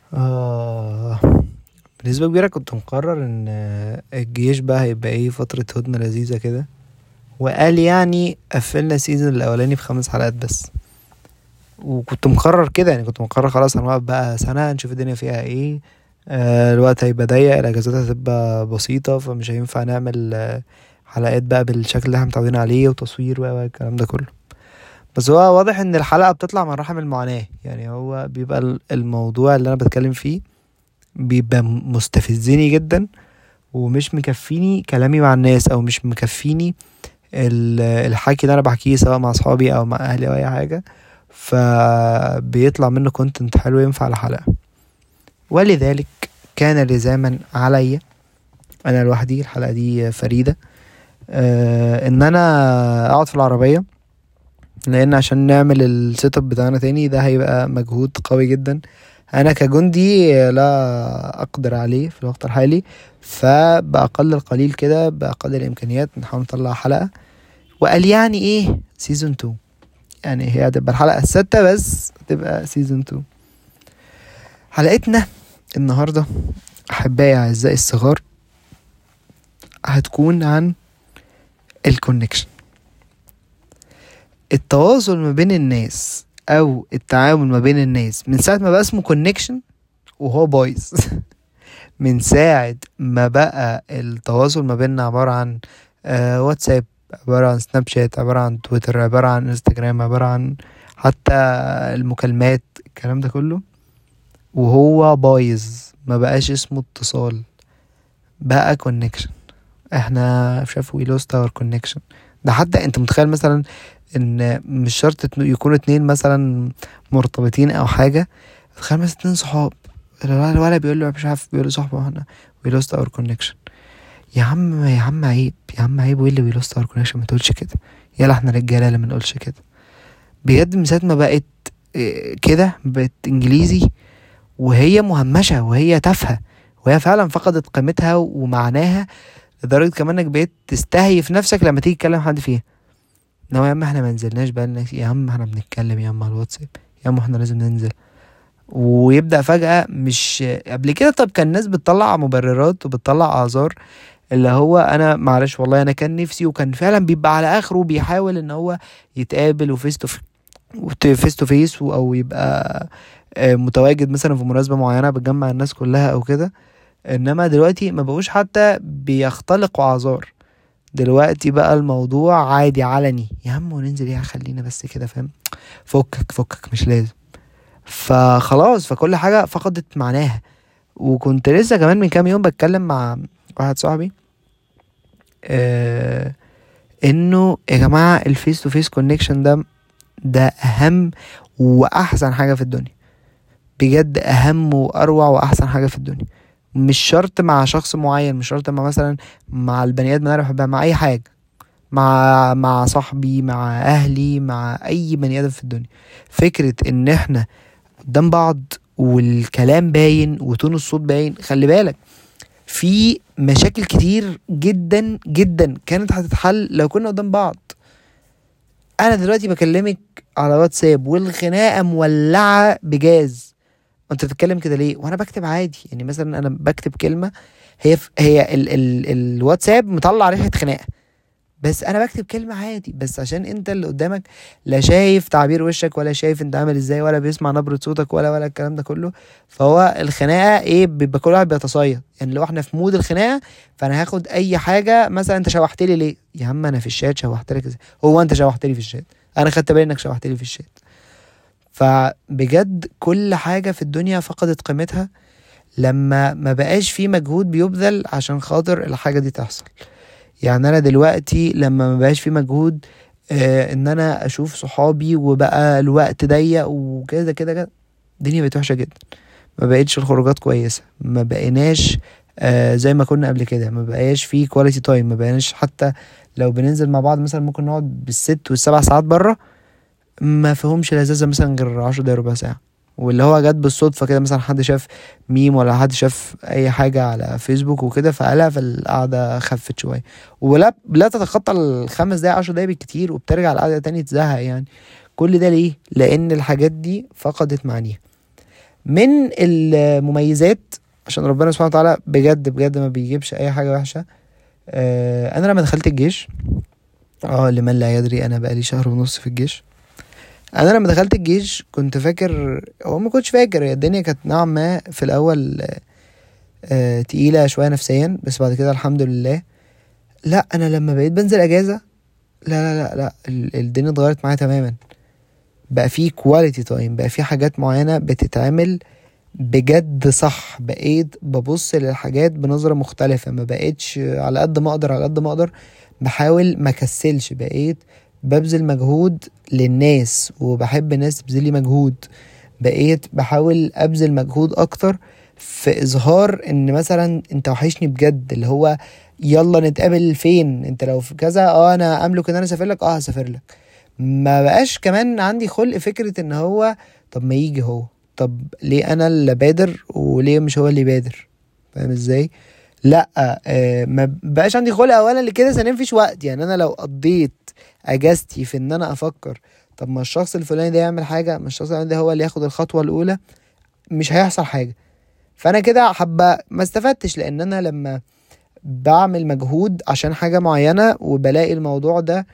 آه بنسبة كبيرة كنت مقرر ان الجيش بقى هيبقى ايه فترة هدنة لذيذة كده وقال يعني قفلنا السيزون الاولاني بخمس حلقات بس وكنت مقرر كده يعني كنت مقرر خلاص هنوقف بقى سنة نشوف الدنيا فيها ايه آه الوقت هيبقى ضيق الاجازات هتبقى بسيطة فمش هينفع نعمل آه حلقات بقى بالشكل اللي احنا متعودين عليه وتصوير والكلام ده كله بس هو واضح ان الحلقة بتطلع من رحم المعاناة يعني هو بيبقى الموضوع اللي انا بتكلم فيه بيبقى مستفزني جدا ومش مكفيني كلامي مع الناس او مش مكفيني الحكي اللي انا بحكيه سواء مع اصحابي او مع اهلي او اي حاجه فبيطلع منه كونتنت حلو ينفع لحلقه ولذلك كان لزاما عليا انا لوحدي الحلقه دي فريده آه ان انا اقعد في العربيه لان عشان نعمل السيت اب بتاعنا تاني ده هيبقى مجهود قوي جدا انا كجندي لا اقدر عليه في الوقت الحالي فباقل القليل كده باقل الامكانيات نحاول نطلع حلقه وقال يعني ايه سيزون 2 يعني هي هتبقى الحلقه السادسه بس تبقى سيزون 2 حلقتنا النهارده احبائي اعزائي الصغار هتكون عن الكونكشن التواصل ما بين الناس او التعامل ما بين الناس من ساعه ما بقى اسمه كونكشن وهو بايظ من ساعه ما بقى التواصل ما بيننا عباره عن آه واتساب عباره عن سناب شات عباره عن تويتر عباره عن انستجرام عباره عن حتى المكالمات الكلام ده كله وهو بايظ ما بقاش اسمه اتصال بقى كونكشن احنا شاف وي لوست اور كونكشن ده حتى انت متخيل مثلا ان مش شرط يكونوا اتنين مثلا مرتبطين او حاجه تخيل مثلا اتنين صحاب الولد بيقول له مش عارف بيقول له صاحبه احنا وي لوست اور كونكشن يا عم يا عم عيب يا عم عيب وايه اللي وي لوست اور كونكشن ما تقولش كده يلا احنا رجاله اللي ما نقولش كده بجد من ساعه ما بقت كده بقت انجليزي وهي مهمشه وهي تافهه وهي فعلا فقدت قيمتها ومعناها لدرجه كمان انك بقيت تستهيف نفسك لما تيجي تكلم حد فيها ان هو يا عم احنا ما نزلناش بقالنا يا عم احنا بنتكلم يا عم على الواتساب يا عم احنا لازم ننزل ويبدا فجاه مش قبل كده طب كان الناس بتطلع مبررات وبتطلع اعذار اللي هو انا معلش والله انا كان نفسي وكان فعلا بيبقى على اخره بيحاول ان هو يتقابل وفيس تو فيس تو فيس او يبقى متواجد مثلا في مناسبه معينه بتجمع الناس كلها او كده انما دلوقتي ما بقوش حتى بيختلقوا اعذار دلوقتي بقى الموضوع عادي علني يا عم وننزل ايه خلينا بس كده فاهم فكك فكك مش لازم فخلاص فكل حاجة فقدت معناها وكنت لسه كمان من كام يوم بتكلم مع واحد صاحبي آه انه يا جماعة الفيس تو فيس كونكشن ده ده اهم واحسن حاجة في الدنيا بجد اهم واروع واحسن حاجة في الدنيا مش شرط مع شخص معين مش شرط مع مثلا مع البني ادم اللي انا بحبها مع اي حاجه مع مع صاحبي مع اهلي مع اي بني ادم في الدنيا فكره ان احنا قدام بعض والكلام باين وتون الصوت باين خلي بالك في مشاكل كتير جدا جدا كانت هتتحل لو كنا قدام بعض انا دلوقتي بكلمك على واتساب والخناقه مولعه بجاز انت بتتكلم كده ليه وانا بكتب عادي يعني مثلا انا بكتب كلمه هي ف... هي ال... ال... الواتساب مطلع ريحه خناقه بس انا بكتب كلمه عادي بس عشان انت اللي قدامك لا شايف تعبير وشك ولا شايف انت عامل ازاي ولا بيسمع نبره صوتك ولا ولا الكلام ده كله فهو الخناقه ايه بيبقى كل واحد بيتصيد يعني لو احنا في مود الخناقه فانا هاخد اي حاجه مثلا انت شوحت لي ليه يا عم انا في الشات شوحت لك ازاي هو انت شوحت لي في الشات انا خدت بالي انك شوحت لي في الشات فبجد كل حاجة في الدنيا فقدت قيمتها لما ما بقاش في مجهود بيبذل عشان خاطر الحاجة دي تحصل يعني انا دلوقتي لما ما بقاش في مجهود آه ان انا اشوف صحابي وبقى الوقت ضيق وكده كده كده الدنيا بقت وحشة جدا ما بقتش الخروجات كويسة ما بقيناش آه زي ما كنا قبل كده ما بقاش في كواليتي تايم ما بقيناش حتى لو بننزل مع بعض مثلا ممكن نقعد بالست والسبع ساعات بره ما فيهمش لذاذة مثلا غير عشر دقايق ربع ساعة واللي هو جت بالصدفة كده مثلا حد شاف ميم ولا حد شاف أي حاجة على فيسبوك وكده فقالها فالقعدة خفت شوية ولا لا تتخطى الخمس دقايق عشر دقايق بالكتير وبترجع القعدة تاني تزهق يعني كل ده ليه؟ لأن الحاجات دي فقدت معانيها من المميزات عشان ربنا سبحانه وتعالى بجد بجد ما بيجيبش اي حاجه وحشه آه انا لما دخلت الجيش اه لمن لا يدري انا بقالي شهر ونص في الجيش انا لما دخلت الجيش كنت فاكر هو ما كنتش فاكر الدنيا كانت نوعا ما في الاول آه تقيله شويه نفسيا بس بعد كده الحمد لله لا انا لما بقيت بنزل اجازه لا لا لا لا الدنيا اتغيرت معايا تماما بقى في كواليتي تايم بقى في حاجات معينه بتتعمل بجد صح بقيت ببص للحاجات بنظرة مختلفة ما بقيتش على قد ما اقدر على قد ما اقدر بحاول ما كسلش بقيت ببذل مجهود للناس وبحب الناس تبذل لي مجهود بقيت بحاول ابذل مجهود اكتر في اظهار ان مثلا انت وحشني بجد اللي هو يلا نتقابل فين انت لو في كذا اه انا املك ان انا اسافر لك اه هسافر لك ما بقاش كمان عندي خلق فكرة ان هو طب ما يجي هو طب ليه انا اللي بادر وليه مش هو اللي بادر فاهم ازاي لا آه ما بقاش عندي خلق اولا لكده ثانيا مفيش وقت يعني انا لو قضيت اجازتي في ان انا افكر طب ما الشخص الفلاني ده يعمل حاجه ما الشخص الفلاني ده هو اللي ياخد الخطوه الاولى مش هيحصل حاجه فانا كده حابه ما استفدتش لان انا لما بعمل مجهود عشان حاجه معينه وبلاقي الموضوع ده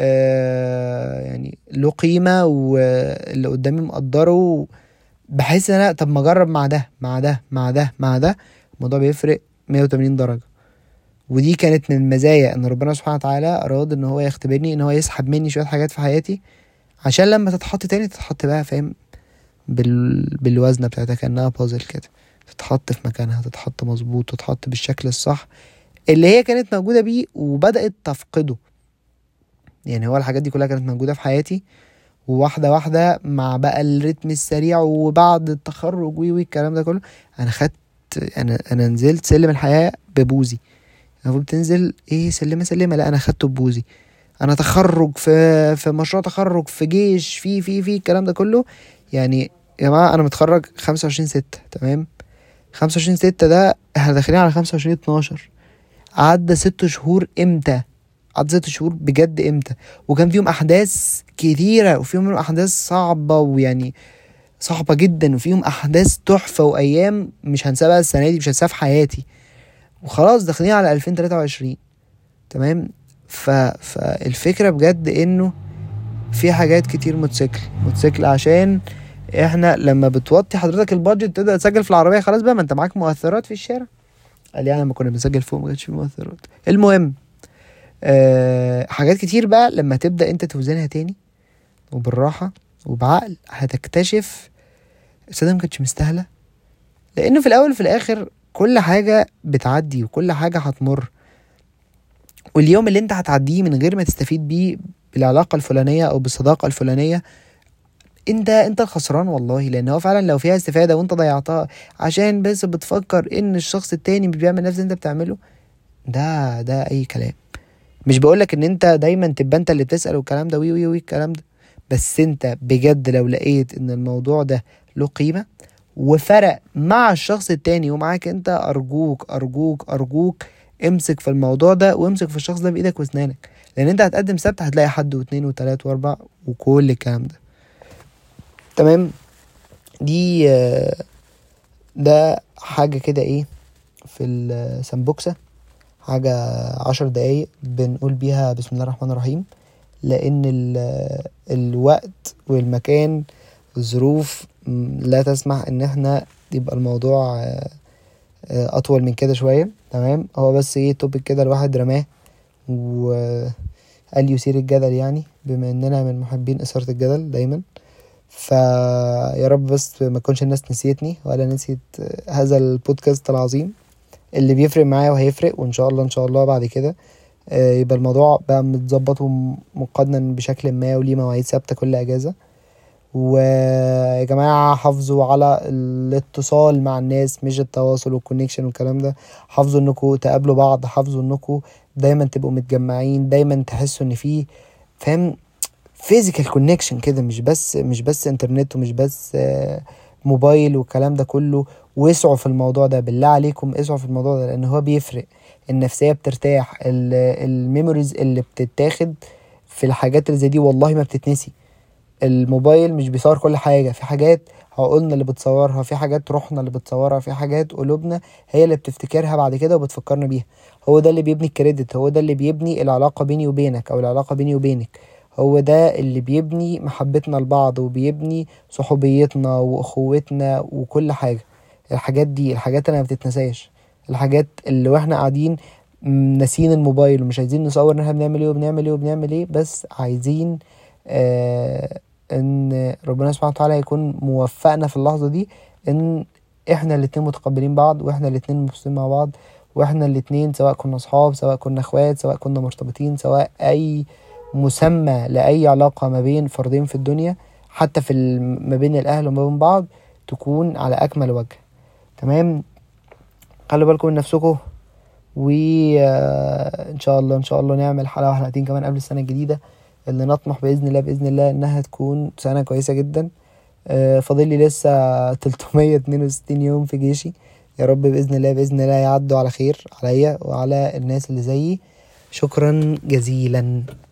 آه يعني له قيمه واللي قدامي مقدره بحس ان انا طب ما اجرب مع ده مع ده مع ده مع ده الموضوع بيفرق 180 درجه ودي كانت من المزايا ان ربنا سبحانه وتعالى اراد ان هو يختبرني ان هو يسحب مني شويه حاجات في حياتي عشان لما تتحط تاني تتحط بقى فاهم بال... بالوزنه بتاعتها كانها بازل كده تتحط في مكانها تتحط مظبوط تتحط بالشكل الصح اللي هي كانت موجوده بيه وبدات تفقده يعني هو الحاجات دي كلها كانت موجوده في حياتي وواحدة واحدة مع بقى الريتم السريع وبعد التخرج وي وي الكلام ده كله انا خدت انا انا نزلت سلم الحياة ببوزي المفروض بتنزل ايه سلمة سلمة لا انا خدته ببوزي انا تخرج في في مشروع تخرج في جيش في في في الكلام ده كله يعني يا جماعة انا متخرج خمسة وعشرين ستة تمام خمسة وعشرين ستة ده احنا داخلين على خمسة وعشرين اتناشر عدى ست شهور امتى عدى ست شهور بجد امتى وكان فيهم احداث كتيرة وفيهم احداث صعبة ويعني صعبة جدا وفيهم احداث تحفة وايام مش هنساها السنة دي مش هنساها في حياتي وخلاص داخلين على 2023 تمام ف... فالفكرة بجد انه في حاجات كتير موتوسيكل موتوسيكل عشان احنا لما بتوطي حضرتك البادجت تبدا تسجل في العربيه خلاص بقى ما انت معاك مؤثرات في الشارع قال يعني لما كنا بنسجل فوق ما كانش في مؤثرات المهم أه حاجات كتير بقى لما تبدا انت توزنها تاني وبالراحه وبعقل هتكتشف السنه ما كانتش مستاهله لانه في الاول وفي الاخر كل حاجه بتعدي وكل حاجه هتمر واليوم اللي انت هتعديه من غير ما تستفيد بيه بالعلاقه الفلانيه او بالصداقه الفلانيه انت انت الخسران والله لان هو فعلا لو فيها استفاده وانت ضيعتها عشان بس بتفكر ان الشخص التاني مش بيعمل نفس اللي انت بتعمله ده ده اي كلام مش بقولك ان انت دايما تبقى انت اللي بتسال والكلام ده وي وي وي الكلام ده بس انت بجد لو لقيت ان الموضوع ده له قيمه وفرق مع الشخص التاني ومعاك انت ارجوك ارجوك ارجوك امسك في الموضوع ده وامسك في الشخص ده بايدك واسنانك لان انت هتقدم سبت هتلاقي حد واثنين وثلاث واربع وكل الكلام ده تمام دي ده حاجة كده ايه في السمبوكسة حاجة عشر دقايق بنقول بيها بسم الله الرحمن الرحيم لان الوقت والمكان الظروف لا تسمح ان احنا يبقى الموضوع اطول من كده شوية تمام هو بس ايه توبيك كده الواحد رماه وقال يثير الجدل يعني بما اننا من محبين اثارة الجدل دايما فيا رب بس ما تكونش الناس نسيتني ولا نسيت هذا البودكاست العظيم اللي بيفرق معايا وهيفرق وان شاء الله ان شاء الله بعد كده يبقى الموضوع بقى متظبط ومقنن بشكل ما وليه مواعيد ثابته كل اجازه ويا جماعه حافظوا على الاتصال مع الناس مش التواصل والكونكشن والكلام ده حافظوا انكم تقابلوا بعض حافظوا انكم دايما تبقوا متجمعين دايما تحسوا ان في فاهم فيزيكال كونكشن كده مش بس مش بس انترنت ومش بس موبايل والكلام ده كله واسعوا في الموضوع ده بالله عليكم اسعوا في الموضوع ده لان هو بيفرق النفسيه بترتاح الميموريز اللي بتتاخد في الحاجات اللي زي دي والله ما بتتنسي الموبايل مش بيصور كل حاجه في حاجات عقولنا اللي بتصورها في حاجات روحنا اللي بتصورها في حاجات قلوبنا هي اللي بتفتكرها بعد كده وبتفكرنا بيها هو ده اللي بيبني الكريدت هو ده اللي بيبني العلاقة بيني وبينك أو العلاقة بيني وبينك هو ده اللي بيبني محبتنا لبعض وبيبني صحوبيتنا وأخوتنا وكل حاجة الحاجات دي الحاجات اللي ما بتتنساش الحاجات اللي واحنا قاعدين ناسيين الموبايل ومش عايزين نصور ان احنا بنعمل ايه وبنعمل ايه وبنعمل ايه بس عايزين آه ان ربنا سبحانه وتعالى يكون موفقنا في اللحظة دي ان احنا الاتنين متقبلين بعض واحنا الاتنين مبسوطين مع بعض واحنا الاتنين سواء كنا اصحاب سواء كنا اخوات سواء كنا مرتبطين سواء اي مسمى لاي علاقة ما بين فردين في الدنيا حتى في ما بين الاهل وما بين بعض تكون على اكمل وجه تمام خلوا بالكم من نفسكم وان شاء الله ان شاء الله نعمل حلقه وحلقتين كمان قبل السنه الجديده اللي نطمح باذن الله باذن الله انها تكون سنه كويسه جدا فاضل لي لسه 362 يوم في جيشي يا رب باذن الله باذن الله يعدوا على خير عليا وعلى الناس اللي زيي شكرا جزيلا